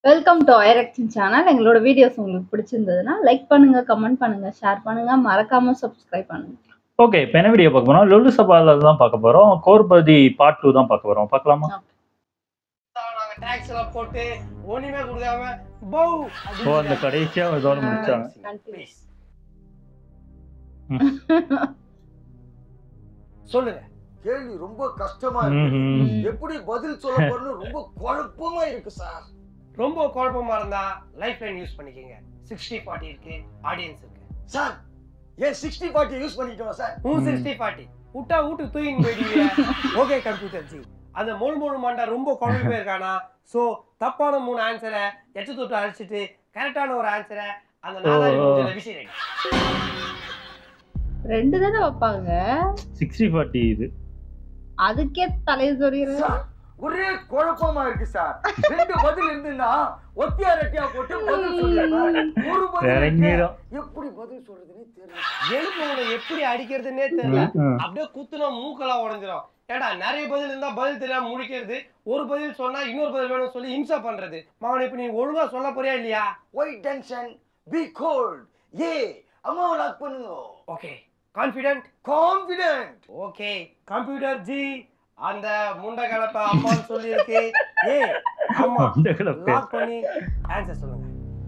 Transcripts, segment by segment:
Welcome to ஐரக்ஷன் channel எங்களோட videos உங்களுக்கு பிடிச்சிருந்ததுன்னா லைக் பண்ணுங்க கமெண்ட் பண்ணுங்க ஷேர் பண்ணுங்க மறக்காம சப்ஸ்கிரைப் பண்ணுங்க ஓகே இப்போ என்ன வீடியோ பார்க்க போறோம் லொல்லு சபால தான் பார்க்க போறோம் கோர்பதி பார்ட் டூ தான் பார்க்க போறோம் பார்க்கலாமா நாங்க டாக்ஸ் எல்லாம் போட்டு ஒண்ணுமே கொடுக்காம பௌ ஓ அந்த கடைசியா இதோட முடிச்சாங்க Continue. சொல்லுங்க கேள்வி ரொம்ப கஷ்டமா இருக்கு ம்ஹும். எப்படி பதில் சொல்ல போறேன்னு ரொம்ப குழப்பமா இருக்கு சார் ரொம்ப குழப்பமா இருந்தா லைஃப் லைன் யூஸ் பண்ணிக்கங்க சிக்ஸ்டி ஃபார்ட்டி இருக்கு ஆடியன்ஸ் இருக்கு சார் ஏன் சிக்ஸ்டி ஃபார்ட்டி யூஸ் பண்ணிட்டோம் சார் உன் ம். சிக்ஸ்டி ஃபார்ட்டி விட்டா வீட்டு தூக்கின்னு போயிடுவீங்க ஓகே கம்ப்யூட்டர் ஜி அந்த மூணு மூணு மண்டா ரொம்ப குழம்பு போயிருக்கானா சோ தப்பான மூணு ஆன்சரை எச்சு தொட்டு அழிச்சிட்டு கரெக்டான ஒரு ஆன்சரை அந்த நாலாவது ஓ. மூஞ்சில விசிறீங்க ரெண்டு தானே வைப்பாங்க சிக்ஸ்டி ஃபார்ட்டி இது அதுக்கே தலையை சொல்லிடுறேன் சார் ஒரே குழப்பமா இருக்கு சார் ரெண்டு பதில் இருந்துன்னா ஒத்தியா ரெட்டியா போட்டு பதில் சொல்லிடுறேன் ஒரு பதில் இருக்கு. இறங்கிடும் எப்படி பதில் சொல்றதுன்னு தெரியல எலும்பு உங்களை எப்படி அடிக்கிறதுன்னே தெரியல ம். அப்படியே குத்துனா மூக்கெல்லாம் உடைஞ்சிரும் ஏடா நிறைய பதில் இருந்தா பதில் தெரியாம முடிக்கிறது ஒரு பதில் சொன்னா இன்னொரு பதில் வேணும்னு சொல்லி இம்சா பண்றது மகன் இப்ப நீ ஒழுங்கா சொல்ல போறியா இல்லையா why tension be cold A அம்மாவை லாக் பண்ணுங்க okay confident confident okay computer ji அந்த முண்டை கலப்ப அம்மான்னு சொல்லி இருக்கு ஏ அம்மா அந்த கிளப்பு. லாக் பண்ணி ஆன்சர் சொல்லுங்க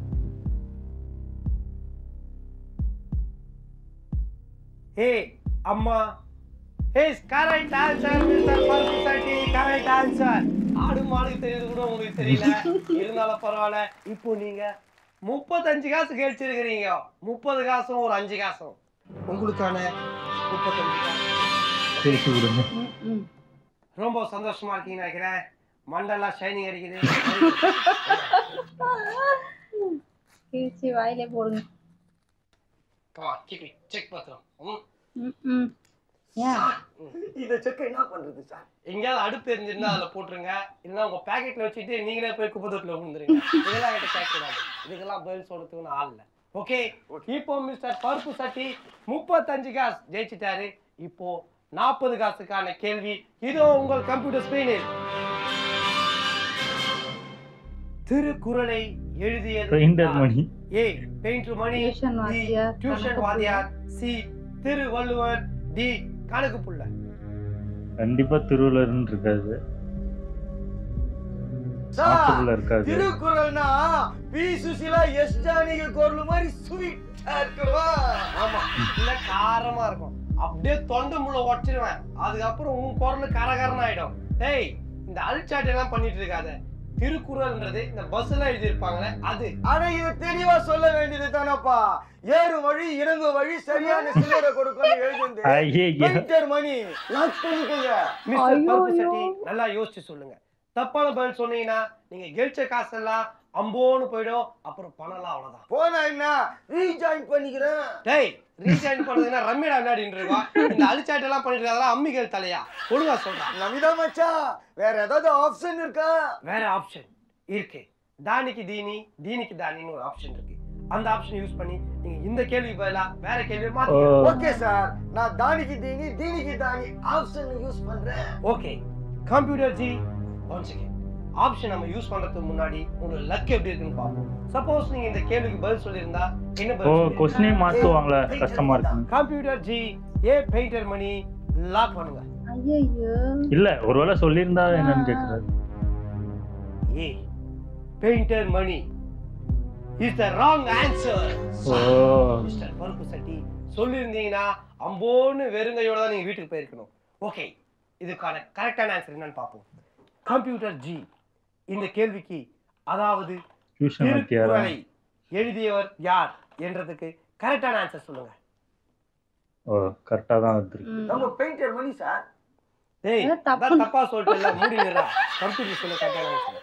ஏ அம்மா இஸ் கரெக்ட் ஆன்சர் மிஸ்டர் பர்புசாட்டி கரெக்ட் ஆன்சர் ஆடு மாடு தெரியுது கூட உங்களுக்கு தெரியல இருந்தாலும் பரவாயில்ல இப்போ நீங்க முப்பத்தஞ்சு காசு கழிச்சிருக்கிறீங்க முப்பது காசும் ஒரு அஞ்சு காசும் உங்களுக்கான முப்பத்தஞ்சு காசு பேசி விடுங்க ம், ம். ரொம்ப சந்தோஷமா இருக்கீங்கன்னு நினைக்கிறேன் மண்டெல்லாம் ஷைனிங் அடிக்குது கிழிச்சு வாயிலே போடுங்க செக் பத்திரம் ம். ம், ம். ஏன் இத செக் என்ன பண்றது சார் எங்கேயாவது அடுப்பு எரிஞ்சிருந்தா அதுல போட்டுருங்க இல்லைன்னா உங்க பாக்கெட்ல வச்சுட்டு நீங்களே போய் குப்பை தொட்டில விழுந்துருங்க இதெல்லாம் என்கிட்ட கேட்கக்கூடாது இதுக்கெல்லாம் பதில் சொல்றதுக்கு ஆள் இல்லை ஓகே இப்போ மிஸ்டர் பருப்பு சட்டி முப்பத்தஞ்சு காசு ஜெயிச்சிட்டாரு இப்போ நாற்பது காசுக்கான கேள்வி இதோ உங்கள் கம்ப்யூட்டர் ஸ்கிரீனில் திருக்குறளை எழுதியது பெயிண்டர் யார்? Mani A painter Mani tuition D வாத்தியார் டியூஷன் கணக்கு வாத்தியார் சி திருவள்ளுவர் டி கணக்கு புள்ள கண்டிப்பா திருவள்ளுவர்னு இருக்காது சார் ஆற்றுக்குள்ள இருக்காது திருக்குறள்னா பி சுசிலா எஸ் ஜானகி குரல் மாதிரி ஸ்வீட்டா இருக்குவா ஆமா இல்ல காரமா இருக்கும் அப்படியே தொண்டை முள்ள உடச்சிருவேன் அதுக்கப்புறம் உன் குரல் கரகரன்னு ஆயிடும் டேய் இந்த அல்சாட் எல்லாம் பண்ணிட்டு இருக்காத திருக்குறள்ன்றது இந்த பஸ் எல்லாம் எழுதியிருப்பாங்களே அது ஆனா இது தெளிவா சொல்ல வேண்டியது தானப்பா ஏறு வழி இறங்கு வழி சரியான சில்லறை கொடுக்கணும் எழுதுந்து ஐயே பெயிண்டர் மணி லாக் பண்ணிக்கோங்க மிஸ்டர் ஐயோ, பருப்பு ஐயோ. சட்டி நல்லா யோசிச்சு சொல்லுங்க தப்பான பதில் சொன்னீங்கன்னா நீங்க கெழிச்ச காசெல்லாம் அம்போன்னு போயிடும் அப்புறம் பணம்லாம் அவ்வளவுதான் போனா என்ன ரீஜாயின் பண்ணிக்கிறேன் டேய் ரீசார்ஜ் பண்றதுன்னா ரம்மிடா விளையாடிட்டு இருக்கோம் இந்த அழிச்சாட்டு எல்லாம் பண்ணிட்டு இருக்காதெல்லாம் அம்மிகள் தலையா ஒழுங்கா சொல்றான் நமிதா மச்சான் வேற ஏதாவது ஆப்ஷன் இருக்கா வேற ஆப்ஷன் இருக்கு தானிக்கு தீனி தீனிக்கு தானின்னு ஒரு ஆப்ஷன் இருக்கு அந்த ஆப்ஷன் யூஸ் பண்ணி நீங்க இந்த கேள்விக்கு பதிலா வேற கேள்வி ஓ மாத்தி ஓகே சார் நான் தானிக்கு தீனி தீனிக்கு தானி ஆப்ஷன் யூஸ் பண்றேன் okay computer ji one second option நம்ம யூஸ் பண்றதுக்கு முன்னாடி உங்களோட லக் எப்படி இருக்குன்னு பார்ப்போம் சப்போஸ் நீங்க இந்த கேள்விக்கு பதில் சொல்லியிருந்தா என்ன ஓ பதில் சொல்லிருப்பீங்க? கொஸ்டினே மாத்துவாங்களே கஷ்டமா இருக்கு computer ji A painter Mani lock பண்ணுங்க ஐயையோ இல்ல ஒருவேளை சொல்லியிருந்தா என்னன்னு கேக்குறாரு A painter Mani is the wrong answer oh mister பருப்பு சட்டி சொல்லியிருந்தீங்கன்னா அம்போன்னு வெறுங்கையோட தான் நீங்க வீட்டுக்கு போயிருக்கணும் ஓகே இதுக்கான கரெக்டான ஆன்சர் என்னன்னு பார்ப்போம் கம்ப்யூட்டர் ஜி இந்த கேள்விக்கு அதாவது டியூஷன் வாத்தியாரா திருக்குறளை எழுதியவர் யார் என்றதுக்கு கரெக்டான ஆன்சர் சொல்லுங்க ஓ கரெக்டா தான் வந்துருக்கு ம். நம்ம பெயிண்டர் மணி சார் டேய் ஏதோ தப்பு. அதான் தப்பா சொல்லிட்டல மூடி நிறா கம்ப்யூட்டர் சொல்ல கரெக்டான ஆன்சர்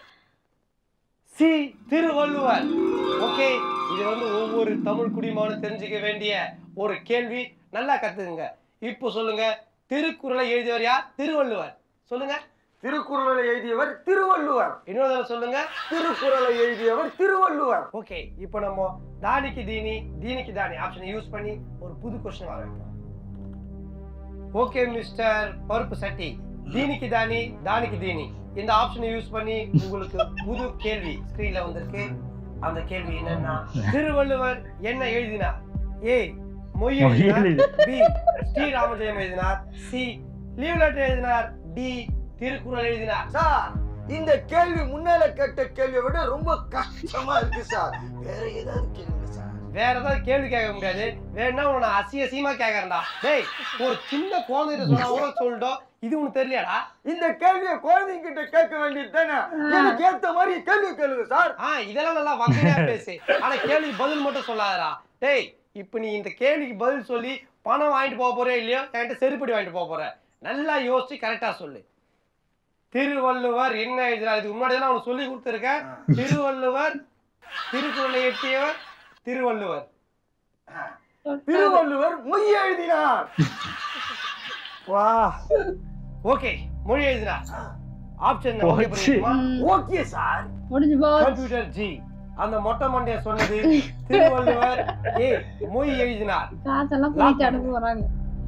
சி திருவள்ளுவர் ஓகே இது வந்து ஒவ்வொரு தமிழ் குடிமகனும் தெரிஞ்சுக்க வேண்டிய ஒரு கேள்வி நல்லா கத்துக்குங்க இப்போ சொல்லுங்க திருக்குறளை எழுதியவர் யார் திருவள்ளுவர் சொல்லுங்க திருக்குறளை எழுதியவர் திருவள்ளுவர் இன்னொரு தடவை சொல்லுங்க திருக்குறளை எழுதியவர் திருவள்ளுவர் ஓகே இப்போ நம்ம தானிக்கு தீனி தீனிக்கு தானி ஆப்ஷனை யூஸ் பண்ணி ஒரு புது கொஸ்டின் வர வைப்போம் ஓகே மிஸ்டர் பருப்பு சட்டி தீனிக்கு தானி தானிக்கு தீனி இந்த ஆப்ஷனை யூஸ் பண்ணி உங்களுக்கு புது கேள்வி ஸ்கிரீன்ல வந்திருக்கு அந்த கேள்வி என்னன்னா திருவள்ளுவர் என்ன எழுதினார் ஏ மொய் மொய் எழுதினார் எழுதி- பி ஸ்ரீராமஜெயம் எழுதினார் சி லீவ் லெட்டர் எழுதினார் டி திருக்குறள் எழுதினார் சார் இந்த கேள்வி முன்னால கேட்ட கேள்வியை விட ரொம்ப கஷ்டமா இருக்கு சார் வேற ஏதாவது கேளுங்க சார் வேற ஏதாவது கேள்வி கேட்க முடியாது வேணா உன்னை அசிய அசியமா கேட்கறேன்டா டேய் ஒரு சின்ன குழந்தைகிட்ட சொன்னா கூட சொல்லிட்டோம் இது உனக்கு தெரியலையாடா இந்த கேள்வியை குழந்தைங்க கிட்ட கேட்க வேண்டியது தானே எனக்கு ஏத்த மாதிரி கேள்வி கேளுங்க சார் ஆ இதெல்லாம் நல்லா வகையா பேசு ஆனா கேள்விக்கு பதில் மட்டும் சொல்லாதடா டேய் இப்போ நீ இந்த கேள்விக்கு பதில் சொல்லி பணம் வாங்கிட்டு போக போறே இல்லையோ என்கிட்ட செருப்படி வாங்கிட்டு போக போற நல்லா யோசிச்சு கரெக்டா சொல்லு திருவள்ளுவர் என்ன எழுதுறாரு இதுக்கு முன்னாடி தான் அவனுக்கு சொல்லி கொடுத்துருக்கேன் திருவள்ளுவர் திருக்குறளை எட்டியவர் திருவள்ளுவர் திருவள்ளுவர் மொய் எழுதினார் வா ஓகே மொழி எழுதினார் ஆப்ஷன் போச்சு. ஓகே சார் முடிஞ்சு போச்சு கம்ப்யூட்டர் ஜி அந்த மொட்டை மண்டைய சொன்னது திருவள்ளுவர் ஏ மொய் எழுதினார் காசெல்லாம் போயிட்டு அனுப்ப போறாங்க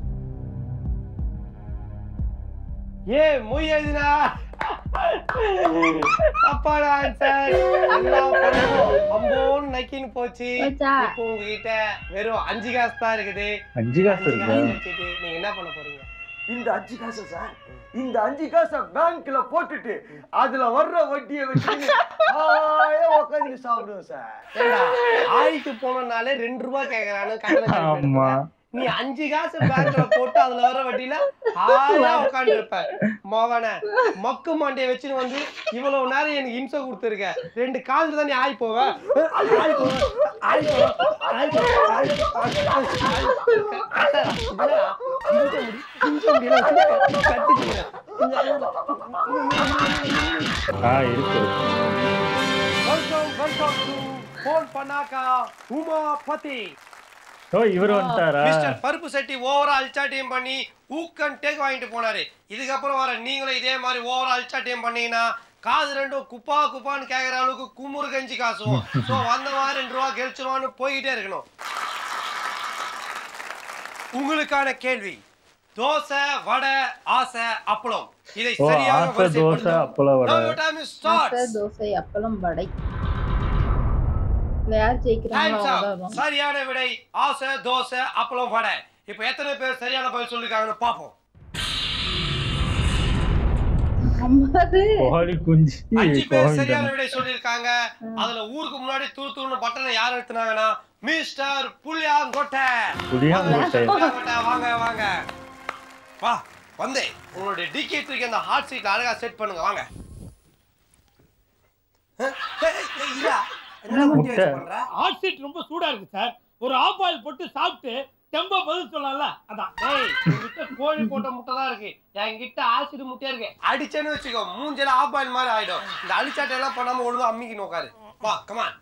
ஏ மொய் எழுதினார் தப்பான ஆன்சர் எல்லாம் பண்ணுவோம் அம்போன்னு நக்கின்னு போச்சு போச்சா? இப்போ உங்ககிட்ட வெறும் அஞ்சு காசு தான் இருக்குது அஞ்சு காசு அஞ்சு இருக்கா காசு வச்சுட்டு நீங்க என்ன பண்ண போறீங்க இந்த அஞ்சு காசு சார் இந்த அஞ்சு காசை பேங்க்ல போட்டுட்டு அதுல வர்ற வட்டியை வச்சு ஹாயா உட்காந்து சாப்பிடுவோம் சார் ஏண்டா ஆயிட்டு போனனாலே ரெண்டு ரூபாய் கேக்குறானு கட்டணம் கழிப்பு ஆமா. எடுக்கிற. நீ அஞ்சு காசு பேங்க்ல போட்டு அதுல வர வட்டியில ஆளா உட்காந்து இருப்ப மோகன மக்கு மாண்டிய வச்சுன்னு வந்து இவ்வளவு நேரம் எனக்கு இம்சை கொடுத்துருக்க ரெண்டு கால் தான் நீ ஆய் போவ ஆய் போவ ஆய் போவ ஆய் போவ ஆய் போவ, ஆய் போவ, ஆய் போவ. அடடா, என்னடா, இம்சை முடி, இம்சை முடியல, கத்திட்டீங்க. ஆ இருக்கு வெல்கம் வெல்கம் டு போன் பண்ணாக்கா உமாபதி ஓ இவர் வந்துட்டாரா மிஸ்டர் பருப்பு சட்டி ஓவரா அல்சாட்டியம் பண்ணி ஊக்கன் டேக் வாங்கிட்டு போனாரு இதுக்கப்புறம் வர நீங்களும் இதே மாதிரி ஓவரா அல்சாட்டியம் பண்ணீங்கன்னா காது ரெண்டும் குப்பா குப்பான்னு கேக்குற அளவுக்கு குமுறு கஞ்சி காசும் சோ வந்த மாதிரி ரெண்டு ரூபா கழிச்சிருவான்னு போய்கிட்டே இருக்கணும் உங்களுக்கான கேள்வி தோசை வடை ஆசை அப்பளம் இதை ஓ சரியாக ஆசை தோசை அப்பளம் வடை Now your time is starts. ஆசை, தோசை அப்பளம் வடை இதுல யார் ஜெயிக்கிறாங்களோ Time's up. அவங்க தான் வருவாங்க. சரியான விடை ஆசை தோசை அப்பளம் வடை இப்ப எத்தனை பேர் சரியான பதில் சொல்லிருக்காங்கன்னு பாப்போம் ஐம்பது கோழி குஞ்சு அஞ்சு பேர் கோழி சரியான தானே. விடை சொல்லிருக்காங்க அதுல ஊருக்கு முன்னாடி தூள் தூள்னு பட்டனை யார் எடுத்துனாங்கன்னா மிஸ்டர் புளியாங்கொட்டை புளியாங்கொட்டை. புளியாங்கொட்டை, வாங்க வாங்க வா வந்தே உங்களுடைய டிக்கி தூக்கி அந்த ஹாட் சீட்ல அழகா செட் பண்ணுங்க வாங்க அஹ், ஏய், ஏய், இல்ல. என்ன குட்டி வச்சு முட்டை. பண்ற? ஹாட் சீட் ரொம்ப சூடா இருக்கு சார் ஒரு ஆஃப் ஆயில் போட்டு சாப்பிட்டு தெம்பா பதில் சொல்லலாம்ல அதான் ஏய், உன்கிட்ட கோழி போட்ட முட்டை தான் இருக்கு என்கிட்ட ஆசிட் முட்டையா இருக்கு அடிச்சேன்னு வச்சுக்கோ மூஞ்சில ஆப் ஆயில் மாதிரி ஆயிடும் இந்த அழிச்சாட்டை எல்லாம் பண்ணாம ஒழுங்கா அம்மிக்கு நோக்காரு வா கமான்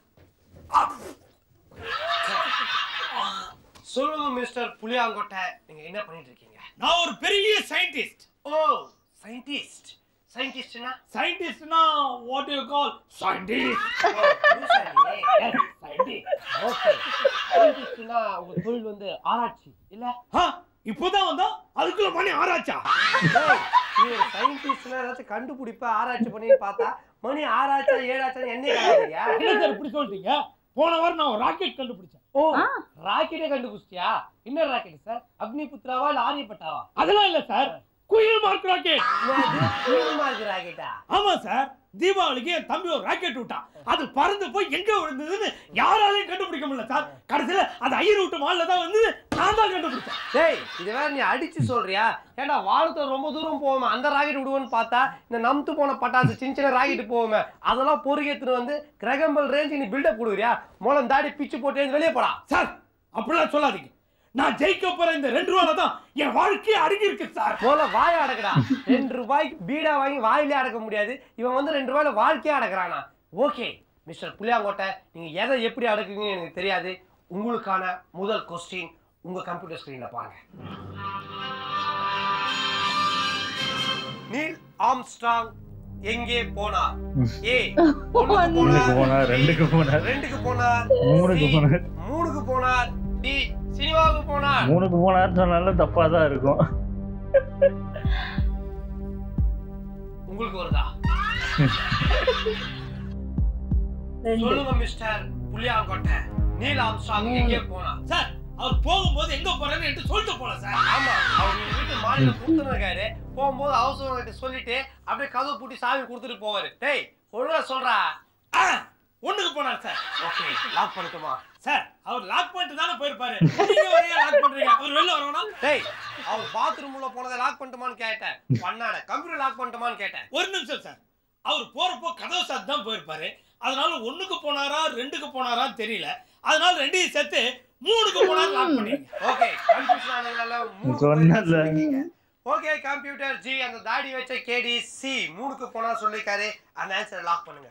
சொல்லுங்க மிஸ்டர் புளியாங்கொட்டை நீங்க என்ன பண்ணிட்டு இருக்கீங்க நான் ஒரு பெரிய சயின்டிஸ்ட் ஓ சயின்டிஸ்ட் சயின்டிஸ்ட்னா சயின்டிஸ்ட்னா what you call scientist scientist okay சயின்டிஸ்ட்னா உங்க தொழில் வந்து ஆராய்ச்சி இல்ல இப்போதான் வந்தோம் அதுக்குள்ள மணி ஆராய்ச்சா ஏய், நீ ஒரு சயின்டிஸ்ட்னா ஏதாச்சும் கண்டுபிடிப்ப ஆராய்ச்சி பண்ணி பார்த்தா மணி ஆராய்ச்சா ஏழாச்சா என்ன காட்டுறீங்க என்ன சார் இப்படி சொல்றீங்க போன வாரம் நான் ஒரு ராக்கெட் கண்டுபிடிச்சேன் ஓ ஆ. ராக்கெட்டே கண்டுபிடிச்சியா என்ன ராக்கெட் சார் அக்னி புத்ராவா இல்ல ஆரியப்பட்டாவா அதெல்லாம் இல்ல சார் குயில் மார்க் ராக்கெட் தீவிரமா இருக்கு ராக்கெட்டா ஆமா சார் தீபாவளிக்கு என் தம்பி ஒரு ராக்கெட் விட்டான் அது பறந்து போய் எங்க விழுந்ததுன்னு யாராலையும் கண்டுபிடிக்க முடியல சார் கடைசியில அது ஐயர் விட்டு மால்ல தான் வந்து நான் தான் கண்டுபிடிச்சேன் டேய் இது வேற நீ அடிச்சு சொல்றியா ஏன்டா வானத்துல ரொம்ப தூரம் போவோமே அந்த ராக்கெட் விடுவோன்னு பார்த்தா இந்த நம்த்து போன பட்டாசு சின்ன சின்ன ராக்கெட் போவோமே அதெல்லாம் பொறுக்கேத்துட்டு வந்து கிரகம்பல் ரேஞ்ச் நீ பில்டப் கொடுக்குறியா மூலம் தாடி பிச்சு போட்டு எழுந்து வெளியே போடா சார் அப்படிலாம் சொல்லாதீங்க நான் ஜெயிக்க போற இந்த ரெண்டு ரூபால தான் என் வாழ்க்கையே அடங்கி இருக்கு சார் முதல்ல வாயை அடக்குடா ரெண்டு ரூபாய்க்கு பீடா வாங்கி வாயிலே அடக்க முடியாது இவன் வந்து ரெண்டு ரூபாயில வாழ்க்கையே அடக்குறானா ஓகே மிஸ்டர் புளியாங்கோட்டை நீங்க எதை எப்படி அடக்குவீங்கன்னு எனக்கு தெரியாது உங்களுக்கான முதல் கொஸ்டின் உங்க கம்ப்யூட்டர் ஸ்கிரீன்ல பாருங்க நீல் ஆம்ஸ்ட்ராங் எங்கே போனார் ஏ ஒண்ணுக்கு ஒண்ணுக்கு போனார் போனார், B, ரெண்டுக்கு போனார். ரெண்டுக்கு போனார் மூணுக்கு C, போனார். மூணுக்கு போனார் டி சினிமாவுக்கு போனார் மூணுக்கு போனாருன்னு சொன்னாலும் தப்பா தான் இருக்கும் உங்களுக்கு வருதா ரெண்டு சொல்லுங்க மிஸ்டர் புளியாங்கோட்டை நீல் ஆம்ஸ்ட்ராங் எங்கே போனா சார் அவர் போகும்போது எங்க போறாரு என்று சொல்லிட்டு போல சார் ஆமா அவர் எங்க வீட்டு மாடியில கொடுத்துருக்காரு போகும்போது அவசரம் கிட்ட சொல்லிட்டு அப்படியே கதவு பூட்டி சாவி கொடுத்துட்டு போவாரு டேய் ஒழுங்கா சொல்றா ஆ, ஒண்ணுக்கு போனார் சார் ஓகே லாக் பண்ணட்டுமா சார் அவர் லாக் பண்ணிட்டு தானே போயிருப்பாரு நீங்க வரையா லாக் பண்றீங்க அவர் வெளில வரணும் டேய் அவர் பாத்ரூம் உள்ள போனதை லாக் பண்ணட்டுமான்னு கேட்டேன் பண்ணாட கம்ப்யூட்டர் லாக் பண்ணட்டுமான்னு கேட்டேன் ஒரு நிமிஷம் சார் அவர் போறப்போ கதவு சாத்து தான் போயிருப்பாரு அதனால ஒண்ணுக்கு போனாரா ரெண்டுக்கு போனாரான்னு தெரியல அதனால ரெண்டையும் சேர்த்து மூணுக்கு போனாரு லாக் பண்ணீங்க ஓகே கன்ஃபியூஷன் ஆனதுனால மூணு சொன்னேன்ல. ஓகே கம்ப்யூட்டர் ஜி அந்த தாடி வச்ச கேடி சி மூணுக்கு போனா சொல்லிருக்காரு அந்த ஆன்சரை லாக் பண்ணுங்க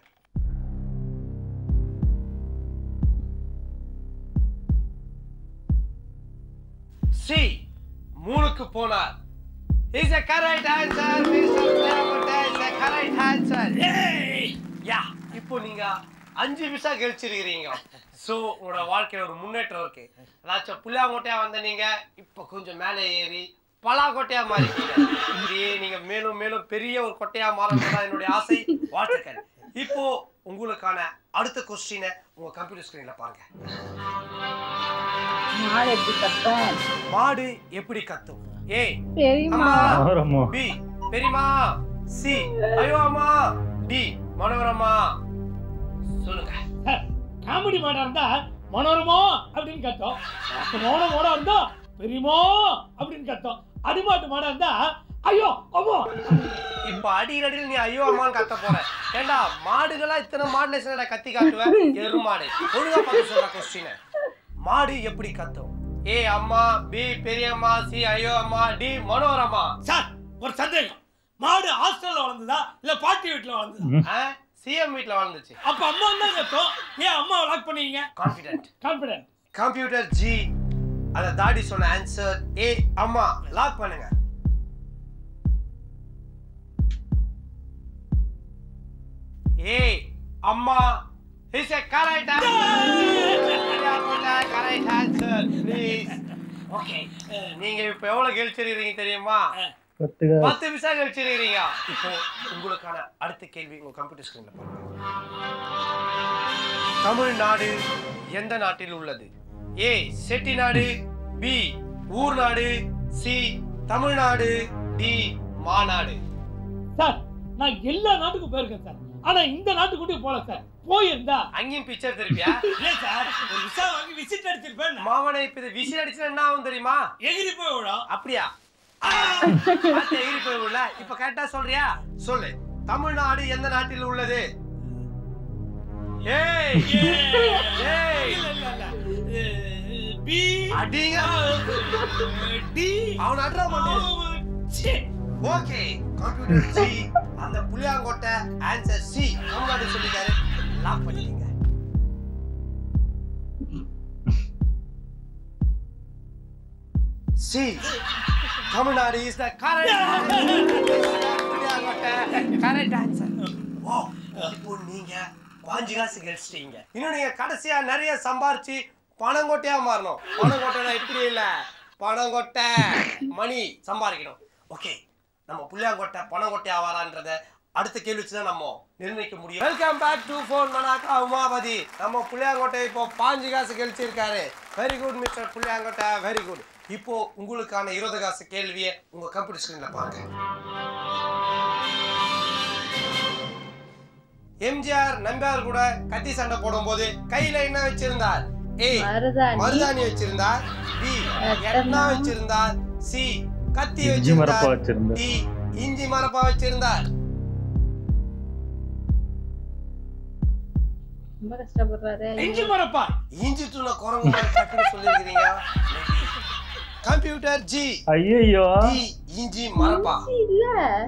சி மூணுக்கு போனார் is a correct answer Mr. Playamata is a correct answer ஏய் யா இப்போ நீங்க அஞ்சு விசா கழிச்சிருக்கிறீங்க ஸோ உங்களோட வாழ்க்கையில ஒரு முன்னேற்றம் இருக்கு ஏதாச்சும் புளியாங்கோட்டையா வந்த நீங்க இப்போ கொஞ்சம் மேலே ஏறி பலாக்கோட்டையா மாறிட்டீங்க இப்படியே நீங்க மேலும் மேலும் பெரிய ஒரு கொட்டையா மாறணும் தான் என்னுடைய ஆசை வாழ்த்துக்கள் இப்போ உங்களுக்கான அடுத்த கொஸ்டினை உங்க கம்ப்யூட்டர் ஸ்கிரீன்ல பாருங்க மாடு எப்படி கத்தம் மாடு எப்படி கத்தும் ஏ பெரியம்மா அம்மா ஆரம்பம் பி பெரியமா சி ஐயோ அம்மா டி மனோரமா சொல்லுங்க சார், காமெடி மாடா இருந்தா மனோரமா அப்படின்னு கத்தோம் மோன மோடா இருந்தா பெரியமோ அப்படின்னு கத்தோம் அடிமாட்டு மாடா இருந்தா ஐயோ அம்மா இப்ப அடியில் அடியில் நீ ஐயோ அம்மான்னு கத்த போற ஏண்டா மாடுகளா இத்தனை மாடு நேசனடா கத்தி காட்டுவேன் எரு மாடு ஒழுங்கா பார்த்து சொல்ற கொஸ்டின் மாடு எப்படி கத்தும் ஏ அம்மா பி பெரியம்மா சி ஐயோ அம்மா டி மனோரமா சார் ஒரு சந்தேகம் மாடு ஹாஸ்டல்ல வளர்ந்ததா இல்ல பாட்டி வீட்டுல வளர்ந்ததா சிஎம் வீட்ல வாழ்ந்துச்சு அப்ப அம்மா தான் கத்தோம் ஏன் அம்மாவை லாக் பண்ணீங்க கான்பிடென்ட் கான்பிடன்ட் கம்ப்யூட்டர் ஜி அத தாடி சொன்ன ஆன்சர் ஏ அம்மா லாக் பண்ணுங்க ஏ அம்மா is a correct correct answer please okay நீங்க இப்ப எவ்வளவு கழிச்சிருக்கீங்க தெரியுமா கத்துக்க பத்து நிமிஷம் கழிச்சிருக்கீங்க இப்போ உங்களுக்கான அடுத்த கேள்வி உங்க கம்ப்யூட்டர் ஸ்கிரீன்ல பாருங்க தமிழ்நாடு எந்த நாட்டில் உள்ளது ஏ செட்டிநாடு பி ஊர் நாடு சி தமிழ்நாடு டி மாநாடு சார் நான் எல்லா நாட்டுக்கும் போயிருக்கேன் சார் ஆனா இந்த நாட்டுக்குட்டி போல சார் போயிருந்தா அங்கேயும் பிக்சர் திருப்பியா இல்ல சார் ஒரு விசா வாங்கி விசிட் அடிச்சிருப்பேன் மாவனை இப்ப இது விசில் அடிச்சுன்னா என்ன ஆகும் தெரியுமா எகிரி போய் விடும் அப்படியா பார்த்து எகிரி போய் உள்ள இப்ப கரெக்டா சொல்றியா சொல்லு தமிழ்நாடு எந்த நாட்டில் உள்ளது ஏய் ஏய் இல்ல இல்ல இல்ல பி அடிங்க டி அவன் அட்ரா மாட்டேன் ஓகே கம்ப்யூட்டர் சி அந்த புளியாங்கோட்டை ஆன்சர் சி தமிழ்நாடு சொல்லிட்டாரு லாக் பண்ணிட்டீங்க C Tamil Nadu is the correct Puliyangottai correct answer oh இப்போ நீங்க பாஞ்சு காசு கழிச்சிட்டீங்க இன்னும் நீங்க கடைசியா நிறைய சம்பாரிச்சு பணங்கொட்டையா மாறணும் பணங்கொட்டைனா இப்படி இல்ல பணங்கொட்டை மணி சம்பாதிக்கணும் ஓகே நம்ம புள்ளியாங்கொட்டை பணங்கொட்டை ஆவாரான்றத அடுத்த கேள்வி வச்சு தான் நம்ம நிர்ணயிக்க முடியும் வெல்கம் பேக் டு ஃபோன் மனாக்கா உமாபதி நம்ம புள்ளியாங்கொட்டை இப்போ பாஞ்சு காசு கழிச்சிருக்காரு very good mister Puliyangottai very good இப்போ உங்களுக்கான இருபது காசு கேள்வியை உங்க கம்ப்யூட்டர் ஸ்கிரீன்ல பாருங்க எம்ஜிஆர் நம்பியார் கூட கத்தி சண்டை போடும்போது கையில என்ன வச்சிருந்தார் ஏ மருதாணி மருதாணி வச்சிருந்தார் பி எட்னா வச்சிருந்தார் சி கத்தி இஞ்சி மரப்பா வச்சிருந்தார் வச்சிருந்தார். டி இஞ்சி மரப்பா வச்சிருந்தார் ரொம்ப கஷ்டப்படுறாரு இஞ்சி மரப்பா இஞ்சி தூண குரங்கு மாதிரி கட்டுன்னு சொல்லிருக்கிறீங்க கம்ப்யூட்டர் ஜி ஐயோ டி இஞ்சி மரப்பா இல்ல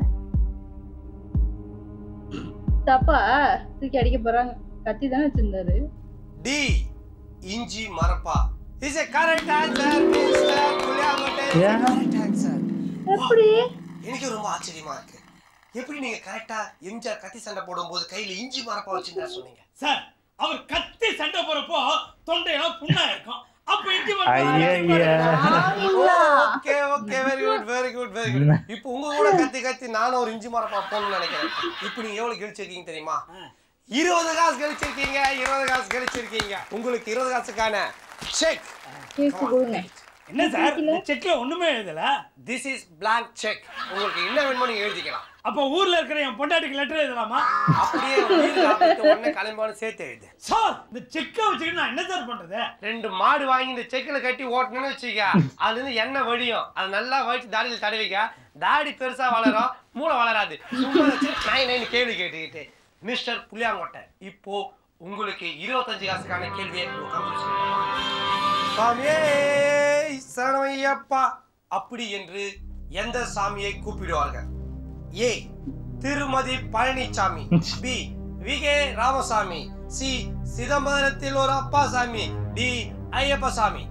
தப்பா தூக்கி அடிக்க போறாங்க கத்தி தானே வச்சிருந்தாரு டி இஞ்சி மரப்பா is a correct answer mister Puliyangottai Yeah. Correct answer எப்படி எனக்கு ரொம்ப ஆச்சரியமா இருக்கு எப்படி நீங்க கரெக்டா எம்ஜிஆர் கத்தி சண்டை போடும்போது கையில இஞ்சி மரப்பா வச்சிருந்தா சொன்னீங்க சார் அவர் கத்தி சண்டை போறப்போ தொண்டையெல்லாம் புண்ணா இருக்கும் அப்ப இஞ்சி ஐயையே. Okay okay very good very good very good இப்போ உங்க கூட கத்தி கத்தி நானும் ஒரு இஞ்சி மரப்பா போகணும்னு நினைக்கிறேன் இப்போ நீங்க எவ்வளவு கழிச்சிருக்கீங்க தெரியுமா இருபது காசு கழிச்சிருக்கீங்க இருபது காசு கழிச்சிருக்கீங்க உங்களுக்கு இருபது காசுக்கான செக் கேக்கு கொடுங்க என்ன சார் இந்த செக்ல ஒண்ணுமே எழுதல திஸ் இஸ் blank செக் உங்களுக்கு என்ன வேணுமோ நீங்க எழுதிக்கலாம் அப்ப ஊர்ல இருக்கிற என் பொண்டாட்டிக்கு லெட்டர் எழுதலாமா அப்படியே உயிர் ஆபத்து உடனே கிளம்பான்னு சேர்த்து எழுது சார் இந்த செக்கை வச்சுக்கிட்டு நான் என்ன சார் பண்றது ரெண்டு மாடு வாங்கி இந்த செக்கில் கட்டி ஓட்டணும்னு வச்சுக்க அதுல இருந்து எண்ணெய் வடியும் அது நல்லா வடிச்சு தாடியில் தடவிக்க தாடி பெருசா வளரும் மூளை வளராது சும்மா வச்சு நைன் நைன் கேள்வி கேட்டுக்கிட்டு மிஸ்டர் புளியாங்கொட்டை இப்போ உங்களுக்கு இருபத்தஞ்சு காசுக்கான கேள்வியை உங்களுக்கு கம்ப்ளீட் செய்யணும். சாமியே சரணையப்பா அப்படி என்று எந்த சாமியை கூப்பிடுவார்கள் ஏ திருமதி Palanisamy B VK Ramasamy C சிதம்பரத்தில் ஒரு அப்பா சாமி டி ஐயப்ப சாமி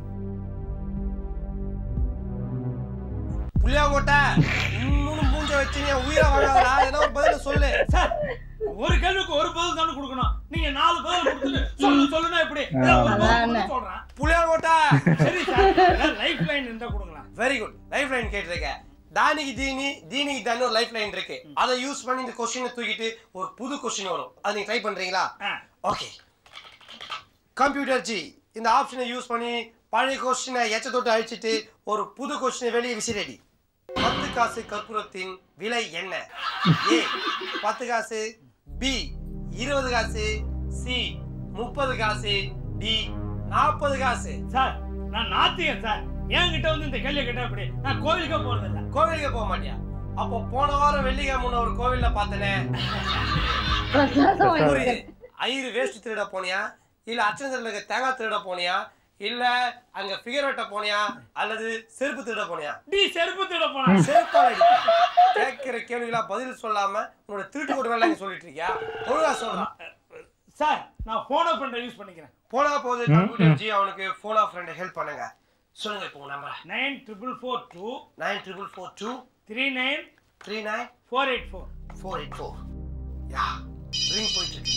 புளியாங்கோட்டை இன்னும் மூஞ்ச வச்சு நீ உயிரை வாங்காதடா ஏன்னா ஒரு பதில் சொல்லு சார் ஒரு கேள்விக்கு ஒரு பதில் தானே கொடுக்கணும் நீங்க நாலு பதில் கொடுத்துட்டு சொல்லு சொல்லுனா எப்படி ஏதாவது ஒரு பதில் அதானே. கொடுத்து சொல்றேன் புளியாங்கோட்டை சரி சார் லைஃப் லைன் இருந்தா கொடுங்களேன் வெரி குட் லைஃப் லைன் கேட்டிருக்க தானிக்கு தீனி தீனிக்கு தானி ஒரு லைஃப் லைன் இருக்கு அதை யூஸ் பண்ணி இந்த கொஸ்டினை தூக்கிட்டு ஒரு புது கொஸ்டின் வரும் அதை நீங்க ட்ரை பண்றீங்களா ஆ. ஓகே கம்ப்யூட்டர் ஜி இந்த ஆப்ஷனை யூஸ் பண்ணி பழைய கொஸ்டினை எச்ச தொட்டு அழிச்சிட்டு ஒரு புது கொஸ்டினை வெளியே விசிறடி பத்து காசு கற்பூரத்தின் விலை என்ன ஏ பத்து காசு பி இருபது காசு சி முப்பது காசு டி நாற்பது காசு சார் நான் நாத்திகன் சார் என்கிட்ட வந்து இந்த கேள்வி கேட்டா அப்படி நான் கோவிலுக்கே போறது இல்ல கோவிலுக்கு போக மாட்டியா அப்போ போன வாரம் வெள்ளிக்கிழமை முன்ன ஒரு கோவில்ல பார்த்தனே பிரசாதம் வாங்கி புரியுது ஐயரு வேஸ்ட் திருட போனியா இல்ல அச்சனத்தில் இருக்க தேங்காய் திருட போனியா இல்ல அங்க ஃபிகர் வெட்ட போனியா அல்லது செருப்பு திருட போனியா டி செருப்பு திட போனேன் செருப்பால அடிப்பேன். கேட்கிற கேள்விகளா பதில் சொல்லாம உன்னோட திருட்டு கொண்டு வேலை சொல்லிட்டு இருக்கியா ஒழுங்கா சொல்றான் சார் நான் போனை பண்ற யூஸ் பண்ணிக்கிறேன் போனா போது கம்ப்யூட்டர் ஜி அவனுக்கு போன் ஆஃப் ஃப்ரெண்ட் ஹெல்ப் பண்ணுங்க சொல்லுங்க இப்போ உங்க number nine triple four two nine triple four two three nine three nine four eight four four eight four yeah ring போயிட்டு இருக்கு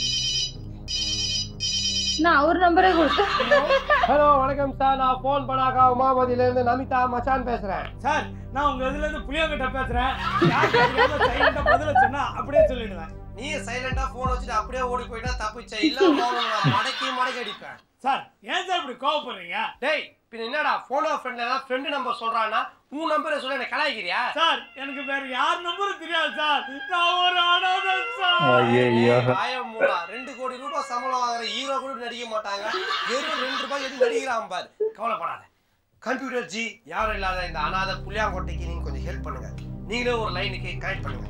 நான் அவர் நம்பரே கொடுத்தேன் ஹலோ வணக்கம் சார் நான் ஃபோன் பண்ணாக்கா உமாபதியில இருந்து நமிதா மச்சான் பேசுறேன் சார் நான் உங்க இதுல இருந்து புளியாங்கிட்ட பேசுறேன் யார் தெரியாம சைலண்டா பதில சொன்னா அப்படியே சொல்லிடுவேன் நீ சைலண்டா போன் வச்சுட்டு அப்படியே ஓடி போயிட்டா தப்பிச்ச இல்ல மோகன் நான் மடக்கி மடக்கி அடிப்பேன் சார் ஏன் சார் இப்படி கோவப்படுறீங்க டேய் பின்ன என்னடா போன் ஆஃப் ஃப்ரெண்ட்ல ஃப்ரெண்டு நம்பர் சொல்றான்னா உன் நம்பரை சொல்ல என்ன கலாய்க்கிறியா சார் எனக்கு வேற யார் நம்பரும் தெரியாது சார் நான் ஒரு அனாதை சார் ஐயையோ ஆயம் மூலா ரெண்டு கோடி ரூபாய் சம்பளம் வாங்குற ஹீரோ கூட நடிக்க மாட்டாங்க வெறும் ரெண்டு ரூபாய் எது நடிக்கிறான் பாரு கவலைப்படாத கம்ப்யூட்டர் ஜி யாரும் இல்லாத இந்த அனாதை புளியாங்கோட்டைக்கு நீங்க கொஞ்சம் ஹெல்ப் பண்ணுங்க நீங்களே ஒரு லைனுக்கு கனெக்ட் பண்ணுங்க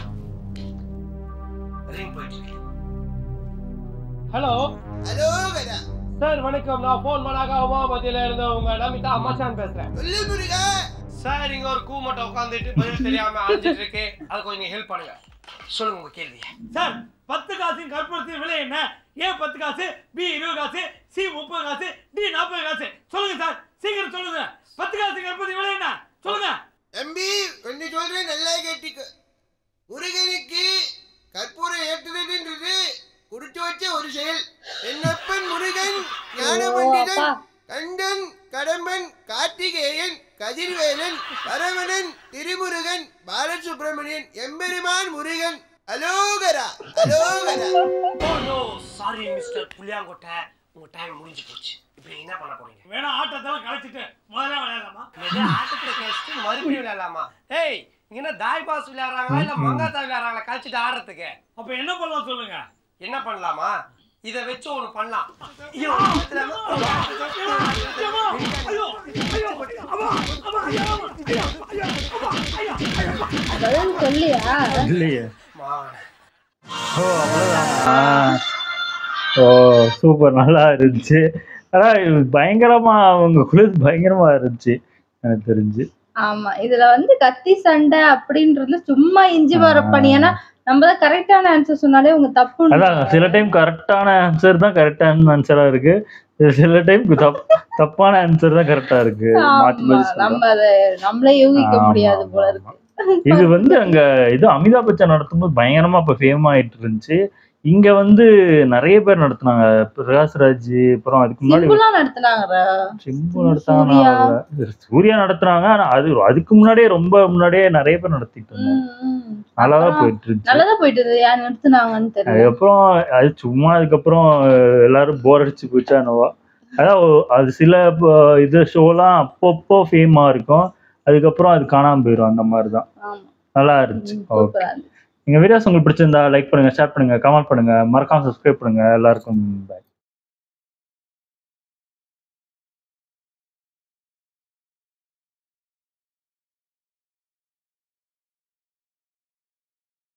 ரிங் போயிட்டு இருக்கு ஹலோ ஹலோ வேடா சார் வணக்கம் நான் ஃபோன் பண்ணாக்கா உமாபதியில இருந்து உங்க நமிதா அம்மாச்சான் பேசுறேன் சொல்லு முருகா சார் இங்க ஒரு கூ மட்டும் உட்காந்துட்டு பதில் தெரியாம அழிஞ்சிட்டு இருக்கு அது கொஞ்சம் ஹெல்ப் பண்ணுங்க சொல்லுங்க உங்க கேள்வி சார் பத்து காசின் கற்பூரத்தின் விலை என்ன ஏ பத்து காசு பி இருபது காசு சி முப்பது காசு டி நாற்பது காசு சொல்லுங்க சார் சீக்கிரம் சொல்லுங்க பத்து காசு கற்பூரத்தின் விலை என்ன சொல்லுங்க தம்பி ஒன்னு சொல்றேன் நல்லா கேட்டுக்க முருகனுக்கு கற்பூரம் ஏற்றுறதுன்றது கொடுத்து வச்ச ஒரு செயல் என்னப்பன் முருகன் ஞான பண்டிதன் அப்பா. கண்டன் கடம்பன் கார்த்திகேயன் கதிர்வேலன் பரமணன் திருமுருகன் பாலசுப்பிரமணியன் எம்பெருமான் முருகன் அலோகரா அலோகரா oh no sorry mister Puliyangottai உங்க டைம் முடிஞ்சு போச்சு இப்போ நீங்க என்ன பண்ண போறீங்க வேணா ஆட்டத்தெல்லாம் கழிச்சிட்டு முதல்ல விளையாடலாமா எது ஆட்டத்துல கழிச்சுட்டு மறுபடியும் விளையாடலாமா ஏய் இங்க என்ன தாய் பாஸ் விளையாடுறாங்களா இல்ல மங்காத்தா விளையாடுறாங்களா கழிச்சிட்டு ஆடுறதுக்கு அப்ப என்ன பண்ணலாம் சொல்லுங்க என்ன பண்ணலாமா இத வச்சு ஒண்ணு பண்ணலாம் ஐயோ, ஐயோ ஐயோ அம்மா அம்மா ஐயோ ஐயோ ஐயோ அம்மா ஐயோ ஐயோ பதில் சொல்லியா இல்லையே மாவன. ஓ அவ்வளோதானா ஓ சூப்பர் நல்லா இருந்துச்சு ஆனா இது பயங்கரமா அவங்க குளிர் பயங்கரமா இருந்துச்சு எனக்கு தெரிஞ்சு ஆமா இதுல வந்து கத்தி சண்டை அப்படின்றது சும்மா இஞ்சி மரப்பணி ஏன்னா நம்ம தான் கரெக்டான ஆன்சர் சொன்னாலே உங்க தப்பு அதான் சில டைம் கரெக்டான ஆன்சர் தான் கரெக்டான ஆன்சரா இருக்கு சில டைம் தப் தப்பான ஆன்சர் தான் கரெக்டா இருக்கு மாத்தி ஆமா மாத்தி நம்ம சொல்றோம். அதை நம்மளே யூகிக்க ஆமா, முடியாது போல ஆமா, இருக்கு இது வந்து அங்க இது அமிதாப் பச்சன் நடத்தும்போது பயங்கரமா இப்ப ஃபேம் ஆயிட்டு இருந்துச்சு இங்க வந்து நிறைய பேர் நடத்துனாங்க பிரகாஷ்ராஜ் அப்புறம் அதுக்கு முன்னாடி சிம்பிளா நடத்துனாங்க சிம்பு நடத்தாங்க சூர்யா. சூர்யா நடத்துனாங்க ஆனா அது அதுக்கு முன்னாடியே ரொம்ப முன்னாடியே நிறைய பேர் நடத்திட்டு இருந்தாங்க நல்லாதான் அப்புறம் போயிட்டு இருந்துச்சு நல்லதா போயிட்டு இருந்தது யார் நிறுத்துனாங்கன்னு தெரியல அதுக்கப்புறம் அது சும்மா அதுக்கப்புறம் எல்லாரும் போர் அடிச்சு போச்சா என்னவோ அதான் ஒ- அது சில ப- இது ஷோலாம் அப்பப்போ ஃபேமா இருக்கும் அதுக்கப்புறம் அது காணாம போயிடும் அந்த மாதிரி தான் ஆமா நல்லா இருந்துச்சு ஓகே சூப்பரா இருந்துச்சு எங்க வீடியோஸ் உங்களுக்கு பிடிச்சிருந்தா லைக் பண்ணுங்க ஷேர் பண்ணுங்க கமெண்ட் பண்ணுங்க மறக்காம சப்ஸ்கிரைப் பண்ணுங்க எல்லாருக்கும் பாய்